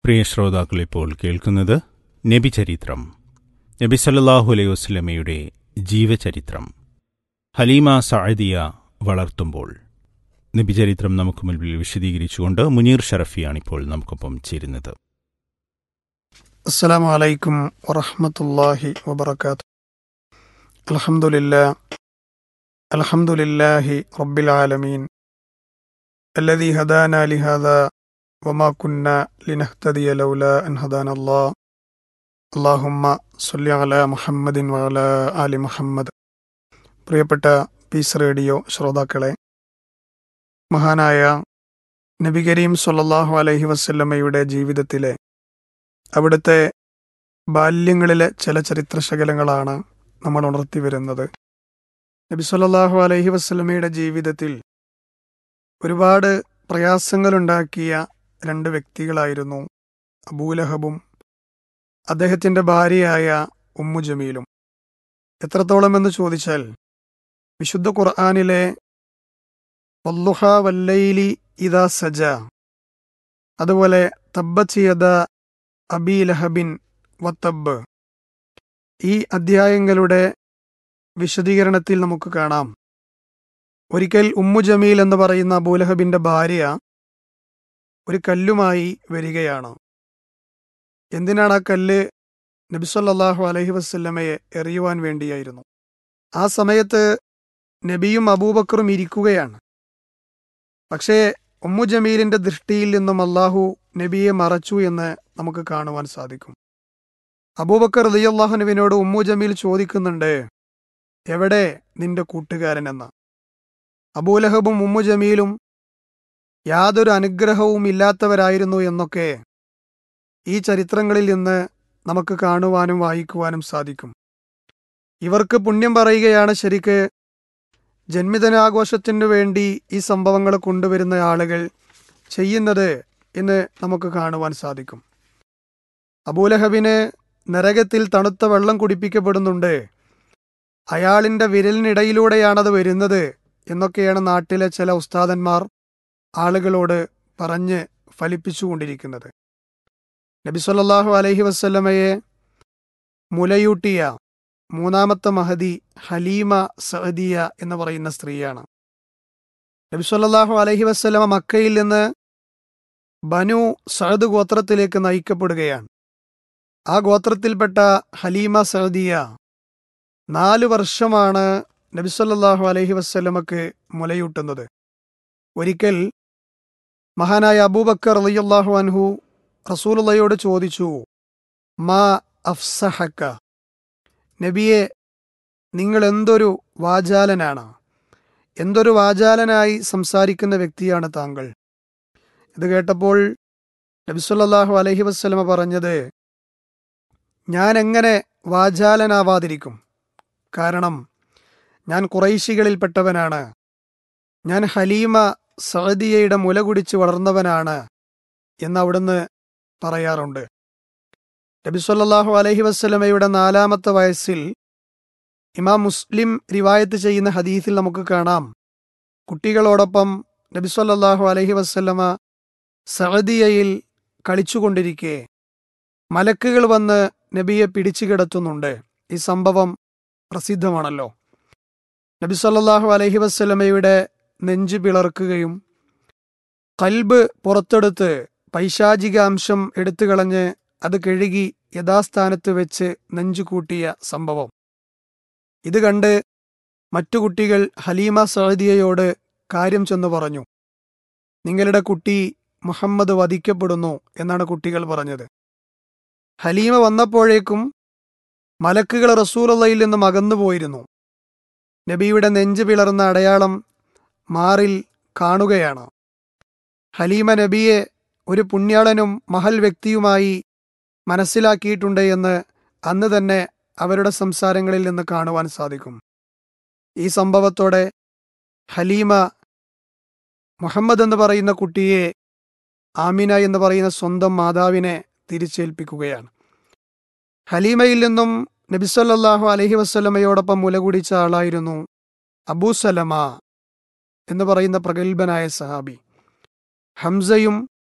പ്രിയ ശ്രോതാക്കൾ ഇപ്പോൾ കേൾക്കുന്നത് നബി ചരിത്രം നബി സല്ലല്ലാഹു അലൈഹി വസ്ലമയുടെ ജീവചരിത്രം ഹലീമ സഅദിയ വളർത്തുമ്പോൾ നബി ചരിത്രം നമുക്ക് മുൻപിൽ വിശദീകരിച്ചുകൊണ്ട് മുനീർ ഷറഫിയാണിപ്പോൾ നമുക്കൊപ്പം ചേരുന്നത് السلام عليكم ورحمة الله وبركاته الحمد لله الحمد لله رب العالمين الذي هدانا لهذا وما كنا لنهتدي لولا أن هدانا الله اللهم صل على محمد وعلى آل محمد പ്രിയപ്പെട്ട പീസ് റേഡിയോ ശ്രോതാക്കളെ മഹാനായ നബി കരീം സല്ലല്ലാഹു അലൈഹി വസല്ലമയുടെ ജീവിതത്തിലെ അവിടുത്തെ ബാല്യങ്ങളിലെ ചില ചരിത്രശകലങ്ങളാണ് നമ്മൾ ഉണർത്തി വരുന്നത് നബി സല്ലല്ലാഹു അലൈഹി വസല്ലമയുടെ ജീവിതത്തിൽ ഒരുപാട് പ്രയാസങ്ങളുണ്ടാക്കിയ രണ്ട് വ്യക്തികളായിരുന്നു അബൂലഹബും അദ്ദേഹത്തിൻ്റെ ഭാര്യയായ ഉമ്മു ജമീലും എത്രത്തോളം എന്ന് ചോദിച്ചാൽ വിശുദ്ധ ഖുർആാനിലെ വല്ലുഹ വല്ലൈലി ഇദാ സജ അതുപോലെ തബ്ബച്ചിയത അബി ലഹബിൻ വത്തബ് ഈ അധ്യായങ്ങളുടെ വിശദീകരണത്തിൽ നമുക്ക് കാണാം ഒരിക്കൽ ഉമ്മു ജമീൽ എന്ന് പറയുന്ന അബൂലഹബിന്റെ ഭാര്യ ഒരു കല്ലുമായി വരികയാണ് എന്തിനാണ് ആ കല്ല് നബിസല്ലാഹു അലഹി വസ്ല്ലമയെ എറിയുവാൻ വേണ്ടിയായിരുന്നു ആ സമയത്ത് നബിയും അബൂബക്കറും ഇരിക്കുകയാണ് പക്ഷേ ഉമ്മു ജമീലിന്റെ ദൃഷ്ടിയിൽ നിന്നും അള്ളാഹു നബിയെ മറച്ചു എന്ന് നമുക്ക് കാണുവാൻ സാധിക്കും അബൂബക്കർ അലിയല്ലാഹുനുവിനോട് ഉമ്മു ജമീൽ ചോദിക്കുന്നുണ്ട് എവിടെ നിന്റെ കൂട്ടുകാരൻ എന്ന് അബൂലഹബും ഉമ്മു ജമീലും യാതൊരു അനുഗ്രഹവും ഇല്ലാത്തവരായിരുന്നു എന്നൊക്കെ ഈ ചരിത്രങ്ങളിൽ നിന്ന് നമുക്ക് കാണുവാനും വായിക്കുവാനും സാധിക്കും ഇവർക്ക് പുണ്യം പറയുകയാണ് ശരിക്ക് ജന്മദിനാഘോഷത്തിനു വേണ്ടി ഈ സംഭവങ്ങൾ കൊണ്ടുവരുന്ന ആളുകൾ ചെയ്യുന്നത് എന്ന് നമുക്ക് കാണുവാൻ സാധിക്കും അബൂലഹബിന് നരകത്തിൽ തണുത്ത വെള്ളം കുടിപ്പിക്കപ്പെടുന്നുണ്ട് അയാളിൻ്റെ വിരലിനിടയിലൂടെയാണത് വരുന്നത് എന്നൊക്കെയാണ് നാട്ടിലെ ചില ഉസ്താദന്മാർ ആളുകളോട് പറഞ്ഞ് ഫലിപ്പിച്ചുകൊണ്ടിരിക്കുന്നത് നബി സല്ലല്ലാഹു അലൈഹി വസ്ല്ലമയെ മുലയൂട്ടിയ മൂന്നാമത്തെ മഹദി ഹലീമ സഅദിയ എന്ന് പറയുന്ന സ്ത്രീയാണ് നബി സല്ലല്ലാഹു അലൈഹി വസ്ലമ മക്കയിൽ നിന്ന് ബനു സഅദ് ഗോത്രത്തിലേക്ക് നയിക്കപ്പെടുകയാണ് ആ ഗോത്രത്തിൽപ്പെട്ട ഹലീമ സഅദിയ നാലു വർഷമാണ് നബി സല്ലല്ലാഹു അലൈഹി വസ്ലമക്ക് മുലയൂട്ടുന്നത് ഒരിക്കൽ മഹാനായ അബൂബക്കർ റളിയല്ലാഹു അൻഹു റസൂലുള്ളയോട് ചോദിച്ചു മാ അഫ്സഹക്ക നബിയെ നിങ്ങൾ എന്തൊരു വാചാലനാണ് എന്തൊരു വാചാലനായി സംസാരിക്കുന്ന വ്യക്തിയാണ് താങ്കൾ ഇത് കേട്ടപ്പോൾ നബിസുല്ലാഹു അലഹി വസ്ലമ പറഞ്ഞത് ഞാൻ എങ്ങനെ വാചാലനാവാതിരിക്കും കാരണം ഞാൻ കുറൈശികളിൽപ്പെട്ടവനാണ് ഞാൻ ഹലീമ സഅദിയയുടെ മുല കുടിച്ച് വളർന്നവനാണ് എന്ന് അവിടുന്ന് പറയാറുണ്ട് നബിസ്വല്ലാഹു അലഹി വസ്ലമയുടെ നാലാമത്തെ വയസ്സിൽ ഇമാം മുസ്ലിം റിവായത്ത് ചെയ്യുന്ന ഹദീസിൽ നമുക്ക് കാണാം കുട്ടികളോടൊപ്പം നബിസ്വല്ലാഹു അലഹി വസ്ലമ സഅദിയയിൽ കളിച്ചുകൊണ്ടിരിക്കെ മലക്കുകൾ വന്ന് നബിയെ പിടിച്ചു കിടത്തുന്നുണ്ട് ഈ സംഭവം പ്രസിദ്ധമാണല്ലോ നബി സല്ലാഹു അലഹി വസ്ലമയുടെ നെഞ്ച് പിളർക്കുകയും കൽബ് പുറത്തെടുത്ത് പൈശാചിക അംശം എടുത്തു കളഞ്ഞ് അത് കഴുകി യഥാസ്ഥാനത്ത് വെച്ച് നെഞ്ചു കൂട്ടിയ സംഭവം ഇത് കണ്ട് മറ്റു കുട്ടികൾ ഹലീമ സഅദിയയോട് കാര്യം ചെന്ന് പറഞ്ഞു നിങ്ങളുടെ കുട്ടി മുഹമ്മദ് വധിക്കപ്പെടുന്നു എന്നാണ് കുട്ടികൾ പറഞ്ഞത് ഹലീമ വന്നപ്പോഴേക്കും മലക്കുകൾ റസൂലയിൽ നിന്നും അകന്നുപോയിരുന്നു നബിയുടെ നെഞ്ച് പിളർന്ന അടയാളം മാറിൽ കാണുകയാണ് ഹലീമ നബിയെ ഒരു പുണ്യാളനും മഹൽ വ്യക്തിയുമായി മനസ്സിലാക്കിയിട്ടുണ്ട് എന്ന് അന്ന് തന്നെ അവരുടെ സംസാരങ്ങളിൽ നിന്ന് കാണുവാൻ സാധിക്കും ഈ സംഭവത്തോടെ ഹലീമ മുഹമ്മദ് എന്ന് പറയുന്ന കുട്ടിയെ ആമിന എന്ന് പറയുന്ന സ്വന്തം മാതാവിനെ തിരിച്ചേൽപ്പിക്കുകയാണ് ഹലീമയിൽ നിന്നും നബിസല്ലാഹു അലഹി വസ്ലമയോടൊപ്പം മുലകുടിച്ച ആളായിരുന്നു അബൂസലമ എന്ന് പറയുന്ന പ്രഗത്ഭനായ സഹാബി ഹംസയും